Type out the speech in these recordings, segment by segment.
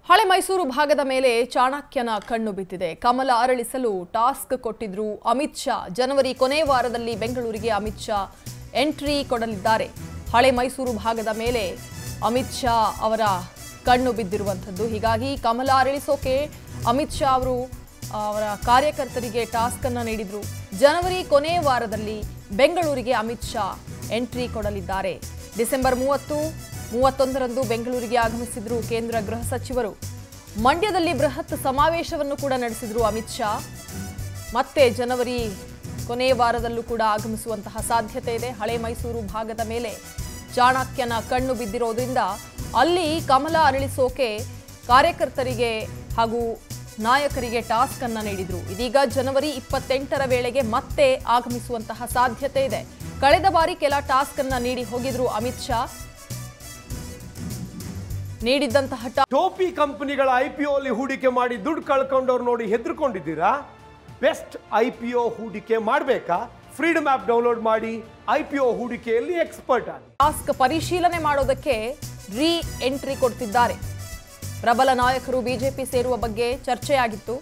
ಹಳೆ ಮೈಸೂರು ಭಾಗದ ಮೇಲೆ ಚಾಣಕ್ಯನ ಕಣ್ಣು ಬಿದ್ದಿದೆ ಕಮಲ ಅರಳಿಸಲು ಟಾಸ್ಕ್ ಕೊಟ್ಟಿದ್ರು ಅಮಿತ್ ಶಾ ಜನವರಿ ಕೊನೆ ವಾರದಲ್ಲಿ ಬೆಂಗಳೂರಿಗೆ ಅಮಿತ್ ಶಾ ಎಂಟ್ರಿ ಕೊಡಲಿದ್ದಾರೆ ಹಳೆ ಮೈಸೂರು ಭಾಗದ ಮೇಲೆ ಅಮಿತ್ ಶಾ ಅವರ ಕಣ್ಣು ಬಿದ್ದಿರುವಂಥದ್ದು ಹೀಗಾಗಿ ಕಮಲ ಅರಳಿಸೋಕೆ ಅಮಿತ್ ಶಾ ಅವರು ಅವರ ಕಾರ್ಯಕರ್ತರಿಗೆ ಟಾಸ್ಕ್ ಅನ್ನ ನೀಡಿದ್ರು ಜನವರಿ ಕೊನೆ ವಾರದಲ್ಲಿ ಬೆಂಗಳೂರಿಗೆ ಅಮಿತ್ ಶಾ ಎಂಟ್ರಿ ಕೊಡಲಿದ್ದಾರೆ ಡಿಸೆಂಬರ್ ಮೂವತ್ತು ಮೂವತ್ತೊಂದರಂದು ಬೆಂಗಳೂರಿಗೆ ಆಗಮಿಸಿದ್ರು ಕೇಂದ್ರ ಗೃಹ ಸಚಿವರು ಮಂಡ್ಯದಲ್ಲಿ ಬೃಹತ್ ಸಮಾವೇಶವನ್ನು ಕೂಡ ನಡೆಸಿದ್ರು ಅಮಿತ್ ಶಾ ಮತ್ತೆ ಜನವರಿ ಕೊನೆಯ ವಾರದಲ್ಲೂ ಕೂಡ ಆಗಮಿಸುವಂತಹ ಸಾಧ್ಯತೆ ಇದೆ ಹಳೆ ಮೈಸೂರು ಭಾಗದ ಮೇಲೆ ಚಾಣಕ್ಯನ ಕಣ್ಣು ಬಿದ್ದಿರೋದ್ರಿಂದ ಅಲ್ಲಿ ಕಮಲ ಅರಳಿಸೋಕೆ ಕಾರ್ಯಕರ್ತರಿಗೆ ಹಾಗೂ ನಾಯಕರಿಗೆ ಟಾಸ್ಕ್ ಅನ್ನ ನೀಡಿದ್ರು ಇದೀಗ ಜನವರಿ ಇಪ್ಪತ್ತೆಂಟರ ವೇಳೆಗೆ ಮತ್ತೆ ಆಗಮಿಸುವಂತಹ ಸಾಧ್ಯತೆ ಇದೆ ಕಳೆದ ಬಾರಿ ಕೆಲ ಟಾಸ್ಕ್ ಅನ್ನ ನೀಡಿ ಹೋಗಿದ್ರು ಅಮಿತ್ ಶಾ ನೀಡಿದ್ದಂತಹ ಟಾಸ್ಕ್ ಟೋಪಿ ಕಂಪನಿಗಳ ಐ ಪಿ ಅಲ್ಲಿ ಹೂಡಿಕೆ ಮಾಡಿ ದುಡ್ಡು ಕಳ್ಕೊಂಡವ್ರು ನೋಡಿ ಹೆದರ್ಕೊಂಡಿದ್ದೀರಾ ಬೆಸ್ಟ್ ಐ ಪಿ ಒ ಹೂಡಿಕೆ ಮಾಡಬೇಕಾ ಫ್ರೀಡಮ್ ಆ್ಯಪ್ ಡೌನ್ಲೋಡ್ ಮಾಡಿ ಐ ಪಿ ಒ ಹೂಡಿಕೆಯಲ್ಲಿ ಎಕ್ಸ್ಪರ್ಟ್ ಆಗಿ ಟಾಸ್ಕ್ ಪರಿಶೀಲನೆ ಮಾಡೋದಕ್ಕೆ ರೀ ಎಂಟ್ರಿ ಕೊಡ್ತಿದ್ದಾರೆ ಪ್ರಬಲ ನಾಯಕರು ಬಿಜೆಪಿ ಸೇರುವ ಬಗ್ಗೆ ಚರ್ಚೆಯಾಗಿತ್ತು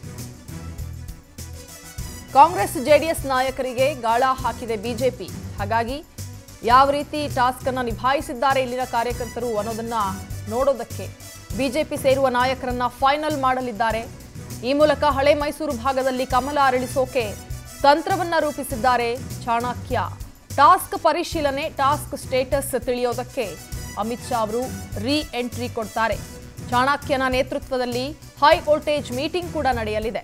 ಕಾಂಗ್ರೆಸ್ ಜೆಡಿಎಸ್ ನಾಯಕರಿಗೆ ಗಾಳ ಹಾಕಿದೆ ಬಿಜೆಪಿ ಹಾಗಾಗಿ ಯಾವ ರೀತಿ ಟಾಸ್ಕ್ ಅನ್ನ ನಿಭಾಯಿಸಿದ್ದಾರೆ ಇಲ್ಲಿನ ಕಾರ್ಯಕರ್ತರು ಅನ್ನೋದನ್ನ ನೋಡೋದಕ್ಕೆ ಬಿಜೆಪಿ ಸೇರುವ ನಾಯಕರನ್ನ ಫೈನಲ್ ಮಾಡಲಿದ್ದಾರೆ ಈ ಮೂಲಕ ಹಳೆ ಮೈಸೂರು ಭಾಗದಲ್ಲಿ ಕಮಲ ಅರಳಿಸೋಕೆ ತಂತ್ರವನ್ನ ರೂಪಿಸಿದ್ದಾರೆ ಚಾಣಕ್ಯ ಟಾಸ್ಕ್ ಪರಿಶೀಲನೆ ಟಾಸ್ಕ್ ಸ್ಟೇಟಸ್ ತಿಳಿಯೋದಕ್ಕೆ ಅಮಿತ್ ಶಾ ಅವರು ರೀ ಎಂಟ್ರಿ ಕೊಡ್ತಾರೆ ಚಾಣಕ್ಯನ ನೇತೃತ್ವದಲ್ಲಿ ಹೈ ವೋಲ್ಟೇಜ್ ಮೀಟಿಂಗ್ ಕೂಡ ನಡೆಯಲಿದೆ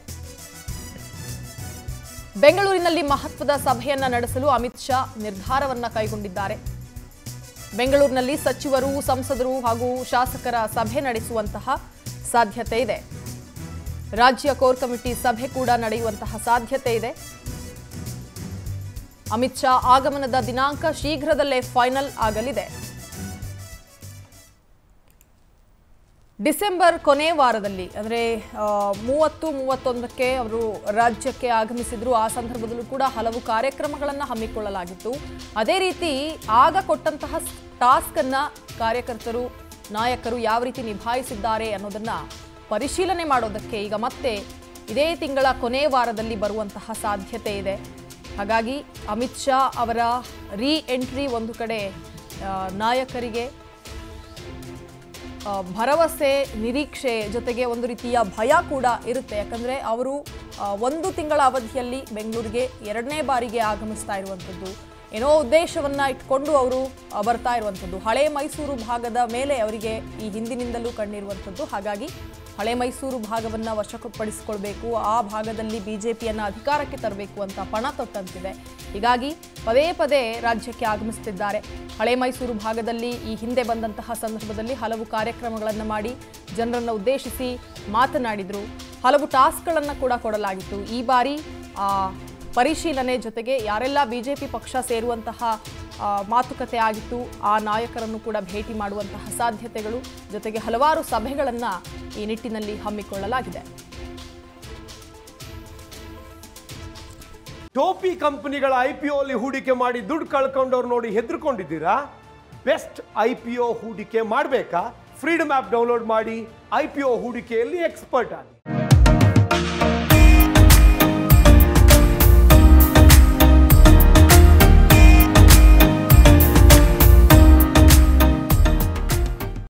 ಬೆಂಗಳೂರಿನಲ್ಲಿ ಮಹತ್ವದ ಸಭೆಯನ್ನ ನಡೆಸಲು ಅಮಿತ್ ಶಾ ನಿರ್ಧಾರವನ್ನ ಕೈಗೊಂಡಿದ್ದಾರೆ ಬೆಂಗಳೂರಿನಲ್ಲಿ ಸಚಿವರು ಸಂಸದರು ಹಾಗೂ ಶಾಸಕರ ಸಭೆ ನಡೆಸುವಂತಹ ಸಾಧ್ಯತೆ ಇದೆ ರಾಜ್ಯ ಕೋರ್ ಕಮಿಟಿ ಸಭೆ ಕೂಡ ನಡೆಯುವಂತಹ ಸಾಧ್ಯತೆ ಇದೆ ಅಮಿತ್ ಶಾ ಆಗಮನದ ದಿನಾಂಕ ಶೀಘ್ರದಲ್ಲೇ ಫೈನಲ್ ಆಗಲಿದೆ ಡಿಸೆಂಬರ್ ಕೊನೆ ವಾರದಲ್ಲಿ ಅಂದರೆ ಮೂವತ್ತು ಮೂವತ್ತೊಂದಕ್ಕೆ ಅವರು ರಾಜ್ಯಕ್ಕೆ ಆಗಮಿಸಿದ್ರು ಆ ಸಂದರ್ಭದಲ್ಲೂ ಕೂಡ ಹಲವು ಕಾರ್ಯಕ್ರಮಗಳನ್ನು ಹಮ್ಮಿಕೊಳ್ಳಲಾಗಿತ್ತು ಅದೇ ರೀತಿ ಆಗ ಕೊಟ್ಟಂತಹ ಟಾಸ್ಕ್ ಅನ್ನ ಕಾರ್ಯಕರ್ತರು ನಾಯಕರು ಯಾವ ರೀತಿ ನಿಭಾಯಿಸಿದ್ದಾರೆ ಅನ್ನೋದನ್ನ ಪರಿಶೀಲನೆ ಮಾಡೋದಕ್ಕೆ ಈಗ ಮತ್ತೆ ಇದೇ ತಿಂಗಳ ಕೊನೆ ವಾರದಲ್ಲಿ ಬರುವಂತಹ ಸಾಧ್ಯತೆ ಇದೆ ಹಾಗಾಗಿ ಅಮಿತ್ ಶಾ ಅವರ ರೀ ಎಂಟ್ರಿ ಒಂದು ಕಡೆ ಆ, ನಾಯಕರಿಗೆ ಆ, ಭರವಸೆ ನಿರೀಕ್ಷೆ ಜೊತೆಗೆ ಒಂದು ರೀತಿಯ ಭಯ ಕೂಡ ಇರುತ್ತೆ ಯಾಕಂದರೆ ಅವರು ಆ, ಒಂದು ತಿಂಗಳ ಅವಧಿಯಲ್ಲಿ ಬೆಂಗಳೂರಿಗೆ ಎರಡನೇ ಬಾರಿಗೆ ಆಗಮಿಸ್ತಾ ಇರುವಂಥದ್ದು ಏನೋ ಉದ್ದೇಶವನ್ನ ಇಟ್ಕೊಂಡು ಅವರು ಆ, ಬರ್ತಾ ಇರುವಂಥದ್ದು ಹಳೆ ಮೈಸೂರು ಭಾಗದ ಮೇಲೆ ಅವರಿಗೆ ಈ ಹಿಂದಿನಿಂದಲೂ ಕಣ್ಣಿರುವಂಥದ್ದು ಹಾಗಾಗಿ ಹಳೆ ಮೈಸೂರು ಭಾಗವನ್ನು ವಶಪಡಿಸಿಕೊಳ್ಬೇಕು ಆ ಭಾಗದಲ್ಲಿ ಬಿಜೆಪಿಯನ್ನು ಅಧಿಕಾರಕ್ಕೆ ತರಬೇಕು ಅಂತ ಪಣ ತೊಟ್ಟಂತಿದೆ ಹೀಗಾಗಿ ಪದೇ ಪದೇ ರಾಜ್ಯಕ್ಕೆ ಆಗಮಿಸುತ್ತಿದ್ದಾರೆ ಹಳೆ ಮೈಸೂರು ಭಾಗದಲ್ಲಿ ಈ ಹಿಂದೆ ಬಂದಂತಹ ಸಂದರ್ಭದಲ್ಲಿ ಹಲವು ಕಾರ್ಯಕ್ರಮಗಳನ್ನು ಮಾಡಿ ಜನರನ್ನು ಉದ್ದೇಶಿಸಿ ಮಾತನಾಡಿದರು ಹಲವು ಟಾಸ್ಕ್ಗಳನ್ನು ಕೂಡ ಕೊಡಲಾಗಿತ್ತು ಈ ಬಾರಿ ಆ, ಪರಿಶೀಲನೆ ಜೊತೆಗೆ ಯಾರೆಲ್ಲ ಬಿಜೆಪಿ ಪಕ್ಷ ಸೇರುವಂತಹ ಆ, ಮಾತುಕತೆ ಆಗಿತ್ತು ಆ ನಾಯಕರನ್ನು ಕೂಡ ಭೇಟಿ ಮಾಡುವಂತಹ ಸಾಧ್ಯತೆಗಳು ಜೊತೆಗೆ ಹಲವಾರು ಸಭೆಗಳನ್ನು ಈ ನಿಟ್ಟಿನಲ್ಲಿ ಹಮ್ಮಿಕೊಳ್ಳಲಾಗಿದೆ ಟೋಪಿ ಕಂಪನಿಗಳ ಐ ಪಿ ಅಲ್ಲಿ ಹೂಡಿಕೆ ಮಾಡಿ ದುಡ್ಡು ಕಳ್ಕೊಂಡವ್ರು ನೋಡಿ ಹೆದರ್ಕೊಂಡಿದ್ದೀರಾ ಬೆಸ್ಟ್ ಐ ಪಿ ಒ ಹೂಡಿಕೆ ಮಾಡಬೇಕಾ ಫ್ರೀಡಮ್ ಆ್ಯಪ್ ಡೌನ್ಲೋಡ್ ಮಾಡಿ ಐ ಪಿ ಒ ಹೂಡಿಕೆಯಲ್ಲಿ ಎಕ್ಸ್ಪರ್ಟ್ ಆಗಿ